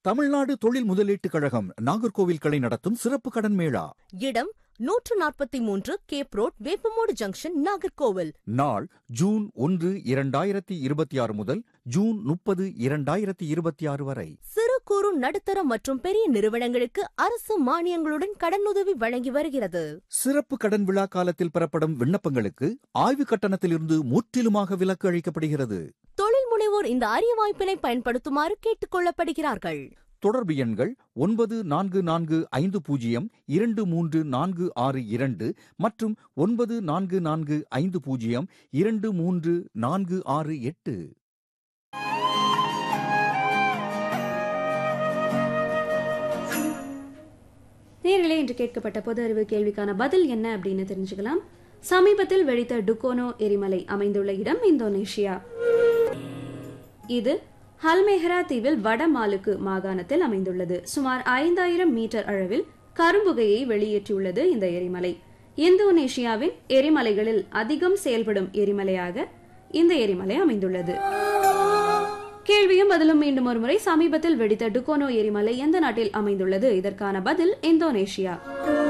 தமிழ்நாடு தொழில் முதலீட்டுக் கழகம் நாகர்கோவில் கிளை நடத்தும் சிறப்பு கடன் மேளா இடம் நூற்று நாற்பத்தி மூன்று Cape Road Veppamoodu junction Nagercoil நாள் ஜூன் ஒன்று இரண்டாயிரத்தி இருபத்தி ஆறு முதல் ஜூன் முப்பது இரண்டாயிரத்தி இருபத்தி ஆறு வரை சிறு குறு நடுத்தர மற்றும் பெரிய நிறுவனங்களுக்கு அரசு மானியங்களுடன் கடனுதவி வழங்கி வருகிறது சிறப்பு கடன் விழா காலத்தில் பெறப்படும் விண்ணப்பங்களுக்கு ஆய்வு கட்டணத்திலிருந்து முற்றிலுமாக விலக்கு அளிக்கப்படுகிறது தொழில் முனைவோர் இந்த அரிய வாய்ப்பினை பயன்படுத்துமாறு கேட்டுக் கொள்ளப்படுகிறார்கள் தொடர்பு எண்கள் ஒன்பது நான்கு நான்கு ஐந்து பூஜ்ஜியம் இரண்டு மூன்று நான்கு ஆறு இரண்டு மற்றும் ஒன்பது நான்கு நான்கு ஐந்து பூஜ்ஜியம் இரண்டு மூன்று நான்கு ஆறு எட்டு நேரிலே இன்று கேட்கப்பட்ட பொது அறிவு கேள்விக்கான பதில் என்ன அப்படின்னு தெரிஞ்சுக்கலாம் சமீபத்தில் வெடித்த டுகோனோ எரிமலை அமைந்துள்ள இடம் இந்தோனேஷியா இது ஹல்மேஹரா தீவில் வட மாலுக்கு மாகாணத்தில் அமைந்துள்ளது சுமார் ஐந்தாயிரம் மீட்டர் அளவில் கரும்புகையை வெளியேற்றியுள்ளது இந்த எரிமலை இந்தோனேஷியாவின் எரிமலைகளில் அதிகம் செயல்படும் எரிமலையாக இந்த எரிமலை அமைந்துள்ளது கேள்வியும் பதிலும் மீண்டும் ஒருமுறை சமீபத்தில் வெடித்த டுகோனோ எரிமலை எந்த நாட்டில் அமைந்துள்ளது இதற்கான பதில் இந்தோனேஷியா